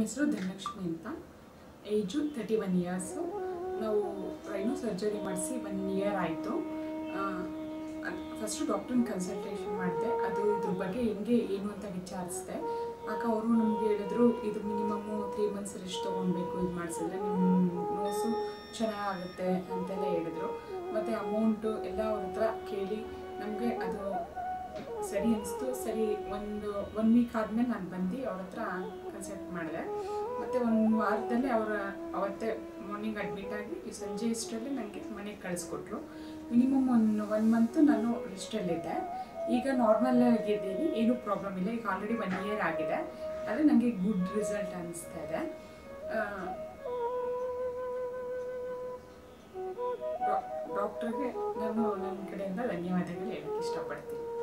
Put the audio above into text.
ಹೆಸರು ಧನಲಕ್ಷ್ಮಿ ಅಂತ age thirty one years ನಾವು ರೈನೋ ಸರ್ಜರಿ ಮಾಡಿಸಿ ಒನ್ ಇಯರ್ ಆಯಿತು ಫಸ್ಟು ಡಾಕ್ಟ್ರನ್ನ ಕನ್ಸಲ್ಟೇಷನ್ ಮಾಡಿದೆ ಅದು ಇದ್ರ ಬಗ್ಗೆ ಹೆಂಗೆ ಏನು ಅಂತ ವಿಚಾರಿಸಿದೆ ಆಗ ಅವರು ನಮಗೆ ಹೇಳಿದ್ರು ಇದು ಮಿನಿಮಮ್ಮು ತ್ರೀ ಮಂತ್ಸ್ ರೆಸ್ಟ್ ತೊಗೊಳ್ಬೇಕು ಇದು ಮಾಡಿಸಿದ್ರೆ ನಿಮ್ಮ ನೋಸು ಚೆನ್ನಾಗುತ್ತೆ ಅಂತೆಲ್ಲ ಹೇಳಿದ್ರು ಮತ್ತು ಅಮೌಂಟು ಎಲ್ಲ ಅವ್ರ ಹತ್ರ ಕೇಳಿ ನಮಗೆ ಅದು ಸರಿ ಅನಿಸ್ತು ಸರಿ ಒಂದು ಒನ್ ವೀಕ್ ಆದಮೇಲೆ ನಾನು ಬಂದು ಅವ್ರ ಹತ್ರ ಕನ್ಸಲ್ಟ್ ಮಾಡಿದೆ ಮತ್ತು ಒಂದು ವಾರದಲ್ಲಿ ಅವರ ಅವತ್ತೇ ಮಾರ್ನಿಂಗ್ ಅಡ್ಮಿಟ್ ಆಗಿ ಈ ಸಂಜೆ ಇಷ್ಟರಲ್ಲಿ ನನಗೆ ಮನೆಗೆ ಕಳಿಸ್ಕೊಟ್ರು ಮಿನಿಮಮ್ ಒಂದು ಒನ್ ಮಂತು ನಾನು ರೆಸ್ಟಲ್ಲಿದ್ದೆ ಈಗ ನಾರ್ಮಲ್ ಆಗಿದ್ದೀನಿ ಏನೂ ಪ್ರಾಬ್ಲಮ್ ಇಲ್ಲ ಈಗ ಆಲ್ರೆಡಿ ಒನ್ ಇಯರ್ ಆಗಿದೆ ಆದರೆ ನನಗೆ ಗುಡ್ ರಿಸಲ್ಟ್ ಅನಿಸ್ತಾ ಇದೆ ಡಾಕ್ಟ್ರಿಗೆ ನಾನು ನನ್ನ ಕಡೆಯಿಂದ ಧನ್ಯವಾದಗಳು ಹೇಳಕ್ಕೆ ಇಷ್ಟಪಡ್ತೀನಿ